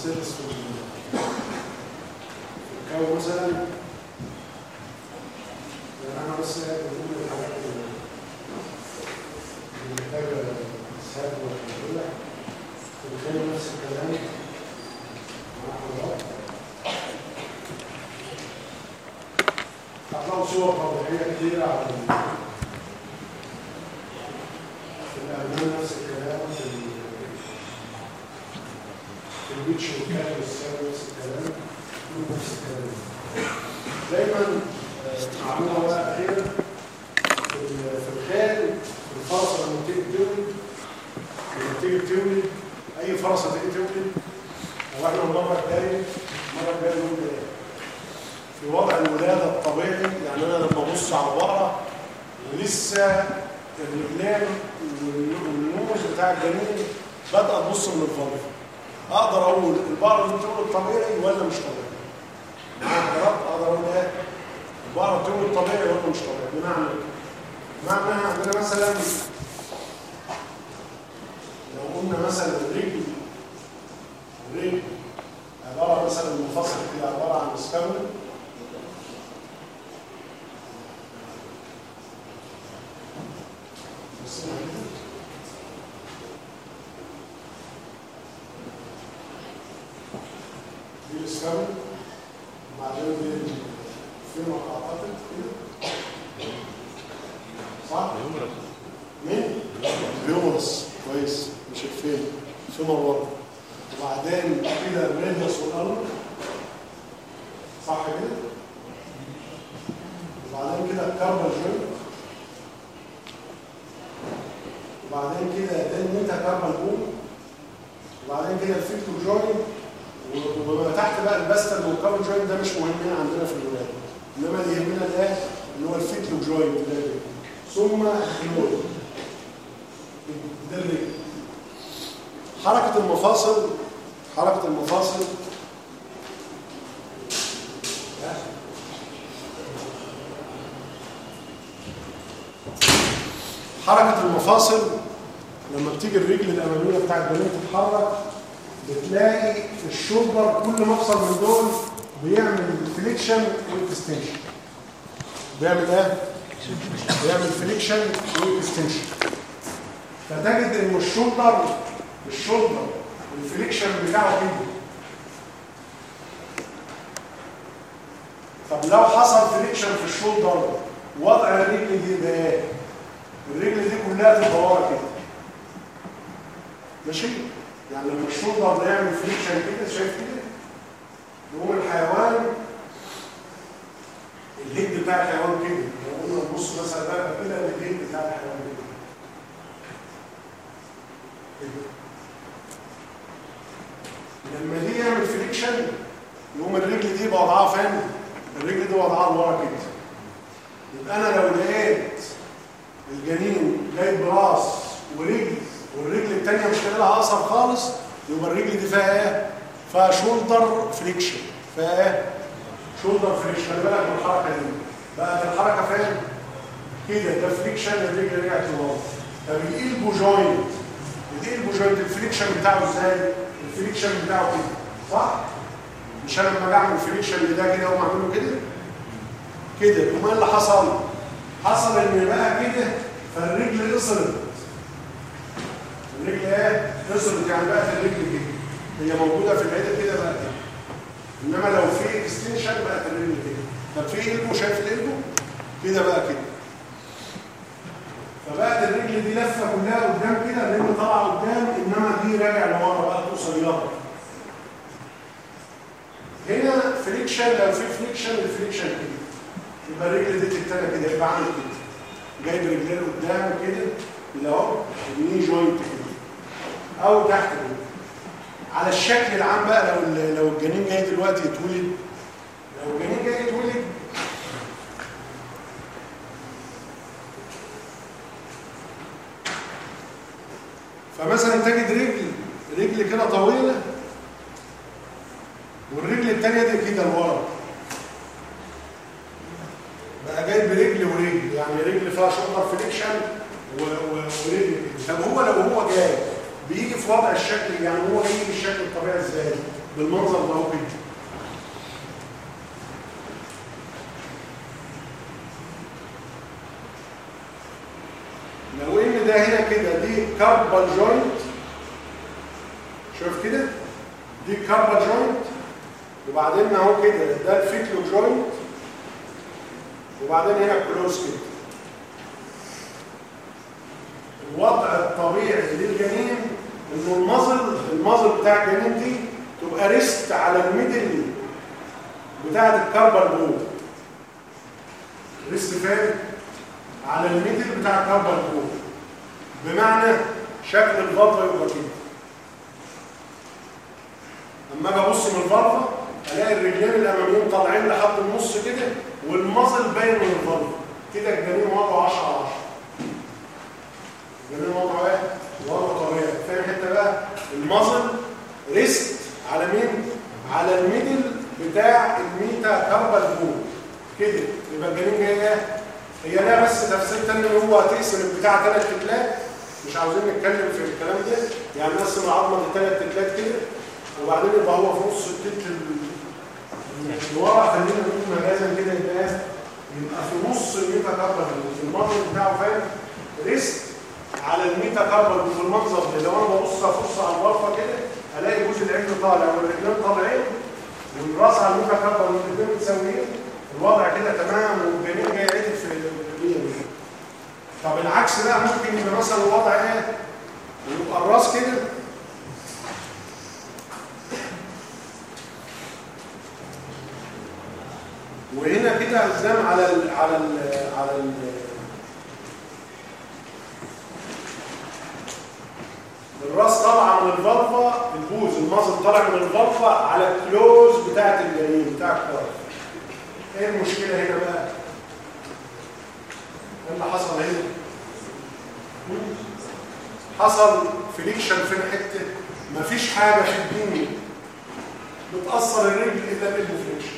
السيرفس في ال- في الكون مثلا يعني انا بس بقول الحاجات اللي اللي محتاجه سهل ولا وكان نفس الكلام مع حضرتك هتلاقوا صور توضيحيه كتير على ال- في الألمان نفس الكلام في ال- في البيتش والكات والساوي نفس الكلام كله نفس الكلام دايما آه، معلومة بقى أخيرة في ال- في الخيل في الفرصة لما تيجي تولد لما تيجي تولد أي فرصة تيجي تولد هو احنا المرة الجاية المرة الجاية نقول إيه؟ في وضع الولادة الطبيعي يعني أنا لما أبص على البقرة ولسه الرجلين والنوز بتاع الجنين بدأ تبص من الفضل أقدر أقول البقرة دي بتولد طبيعي ولا مش طبيعي؟ معايا حضرتك أقدر أقول إيه؟ البقرة بتولد طبيعي ولا مش طبيعي؟ بمعنى إيه؟ بمعنى إحنا عندنا مثلا لو قلنا مثلا الرجل الرجل عبارة مثلا منفصل كده عبارة عن مسكون بصينا كده دي الاسكابل وبعدين دي الفيمر اعتقد كده صح؟ مين؟ اليومرس كويس مش الفيم الفيمر ورا وبعدين كده الريديوس والارم صح كده؟ وبعدين كده الكاربال جوينت وبعدين كده ده الميتا كاربال بوم وبعدين كده الفيكتو جوين وما تحت بقى الباستر والكاربال جوين ده مش مهمين عندنا في الولاده انما اللي يهمنا ده اللي هو الفيكتو جوين ده ثم الخلول ده الرجل حركه المفاصل حركه المفاصل حركة المفاصل لما بتيجي الرجل الأمامية بتاع الجنين تتحرك بتلاقي الشولدر كل مفصل من دول بيعمل فليكشن واكستنشن بيعمل ايه؟ بيعمل فليكشن واكستنشن فتجد ان الشولدر الشولدر الفليكشن بتاعه كده طب لو حصل فليكشن في الشولدر وضع الرجل دي يبقى ايه؟ الرجل دي كلها تبقى ورا كده ماشي يعني لما الشولدر ده يعمل فليكشن كده شايف كده يقوم الحيوان الهيد بتاع الحيوان كده لو قلنا نبص مثلا بقى كده الهيد بتاع الحيوان كده كده. لما دي يعمل فليكشن يقوم الرجل دي يبقى وضعها فين؟ الرجل دي وضعها لورا كده يبقى انا لو لقيت الجنين جاي براس ورجل والرجل التانية مش لاقي لها اثر خالص يبقى الرجل دي فيها ايه؟ فيها شولدر فليكشن فيها ايه؟ شولدر فليكشن خلي بالك من الحركه دي بقت الحركه فين؟ كده ده فليكشن الرجل رجعت لورا طب الالبو جوينت الالبو جوينت الفليكشن بتاعه ازاي؟ الفليكشن بتاعه كده صح؟ مش انا لما بعمل فليكشن لده كده اقوم اعمله كده؟ كده يقوم ايه اللي حصل؟ حصل ان بقى كده فالرجل قصرت الرجل ايه قصرت يعني بقت الرجل كده هي موجوده في العيله كده بقى كده انما لو في اكستنشن بقت الرجل كده طب في قلبه شايف القلبه كده بقى كده فبقت الرجل دي لفه كلها قدام كده الرجل طالعه قدام انما دي راجع لورا بقى قصيره هنا فريكشن لو في فريكشن الفريكشن كده يبقى الرجل دي تتنى كده يبقى عامل كده جايب رجلين قدام كده كده اهو الني جوينت كده او تحت كده على الشكل العام بقى لو ال- لو الجنين جاي دلوقتي يتولد لو الجنين جاي يتولد فمثلا تجد رجل رجل كده طويله والرجل التانية دي كده لورا بقى جايب رجل ورجل يعني رجل فيها شولدر فليكشن و- و- ورجل كده طب هو لو هو جاي بيجي في وضع الشكل يعني هو يجي بالشكل الطبيعي ازاي؟ بالمنظر ده اهو كده لو ان ده هنا كده دي كاربال جوينت شوف كده دي كاربال جوينت وبعدين اهو كده ده الفيتلو جوينت وبعدين هنا كلوز كده الوضع الطبيعي للجنين انه المظل المظل بتاع الجنين دي تبقى ريست على الميدل بتاعه الكربل بول ريست فين على الميدل بتاع الكربل بول بمعنى شكل الفلطه يبقى كده اما اجي ابص من الفلطه الاقي الرجلين الاماميين طالعين لحد النص كده والمظل باين من الفلطه كده الجنين وضعه 10 على 10 الجنين وضعه ايه؟ وضعه طبيعي فاهم حته بقى المظل ريست على مين؟ على الميدل بتاع الميتا كاربال بول كده يبقى الجنين جاي ايه؟ هي لها بس تفسير تاني ان هو هتقسم البتاع ثلاث تتلات مش عاوزين نتكلم في الكلام ده يعني نقسم العظمه لثلاث تتلات كده وبعدين يبقى هو في نص التلت اللي ورا خلينا نقول مجازا كده يبقى يبقى في نص الميتا كاربال بول المنظر بتاعه فاهم؟ ريست على الميتا كاربال بالمنظر ده لو انا ببص ابص على الغرفه كده الاقي جزء العين طالع والرجلين طالعين والراس على الميتا كاربال والرجلين متساويين الوضع كده تمام والجنين جاي عدل في الرجلين طب العكس بقى ممكن يبقى مثلا الوضع ايه؟ يبقى الراس كده وهنا كده قدام على ال على ال على ال الراس طالعه من الفلفه البوز المازل طالع من الفلفه على الكلوز بتاعت الجنين بتاع الكوارث ايه المشكله هنا بقى ايه اللي حصل هنا حصل فليكشن في حته مفيش حاجه في الدنيا بتاثر الرجل الا بالفليكشن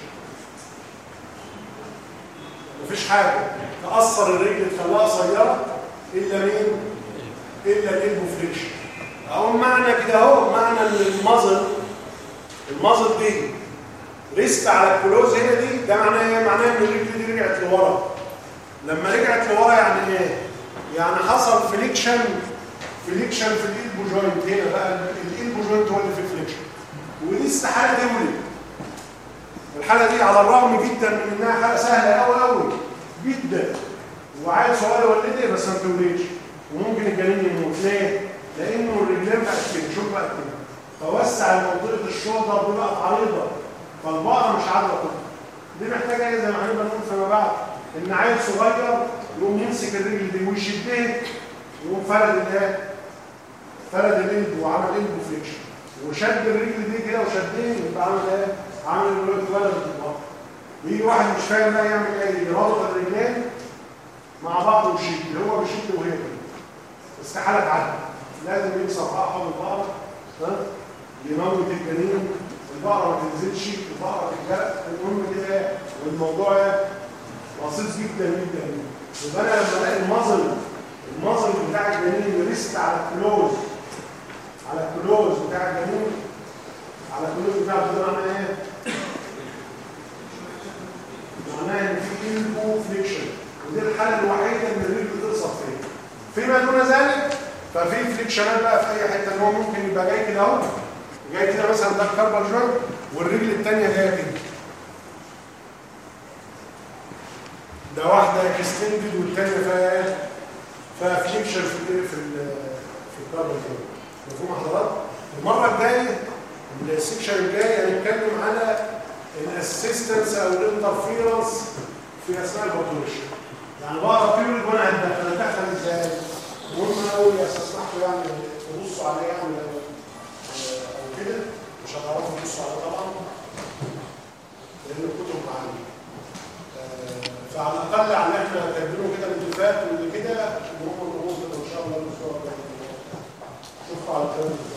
مفيش حاجه تاثر الرجل تخليها قصيره الا مين الا الانفليكشن اهو معنى كده اهو معنى ان المظل المظل دي ريست على الكلوز هنا دي ده معناه ايه معناه ان الرجل دي رجعت لورا لما رجعت لورا يعني ايه يعني حصل فليكشن فليكشن في الالبو جوينت هنا بقى الالبو جوينت هو اللي في فليكشن ودي استحاله تولد الحاله دي على الرغم جدا من انها حاله سهله قوي قوي جدا وعيل صغير يولدها بس ما تولدش وممكن الجنين يموت ليه؟ لانه الرجلين بقت كده شوف بقت كده فوسع منطقه الشوطه دي بقت عريضه فالبقره مش عارفه كده دي محتاجه ايه زي ما هنبقى نقول فيما بعد ان عيل صغير يقوم يمسك الرجل دي ويشدها يقوم فرد الايه؟ فرد القلب وعمل قلب فليكشن وشد الرجل دي كده وشدها يبقى عامل ايه؟ عامل الولد ولد البقره يجي واحد مش فاهم بقى يعمل ايه؟ يربط الرجلين مع بعض ويشد هو بيشد وهي كده استحاله تعدي لازم يكسر احد البقره ها يموت الجنين البقره ما تنزلش البقره تتجرأ المهم كده والموضوع بسيط جدا جدا يبقى انا لما الاقي المظل المظل بتاع الجنين ريست على الكلوز على الكلوز بتاع الجنين على الكلوز بتاع الجنين معناه ايه؟ معناه ان في البو فليكشن ودي الحاله الوحيده اللي الرجل تقصر فيها فيما دون ذلك ففي فليكشنات بقى في اي حته ان هو ممكن يبقى جاي كده اهو جاي كده مثلا ده الكربل جوينت والرجل الثانيه جايه كده ده واحده اكستندد والثانيه فيها ايه؟ فيها فليكشن في ال في ال في الكربل جوينت مفهوم حضرتك؟ المره الجايه السكشن الجاي هنتكلم على الاسيستنس او الانترفيرنس في اثناء البطولشه يعني بقرا بيوريد وانا هتدخل هتدخل ازاي؟ مهم قوي استسمحوا يعني تبصوا عليها يعني او كده مش هتعرفوا تبصوا عليها طبعا لان الكتب معانا فعلى الاقل على اللي احنا كاتبينه كده من اللي فات واللي كده نقوم الامور كده ان شاء الله الاسبوع الجاي اشوفكم على خير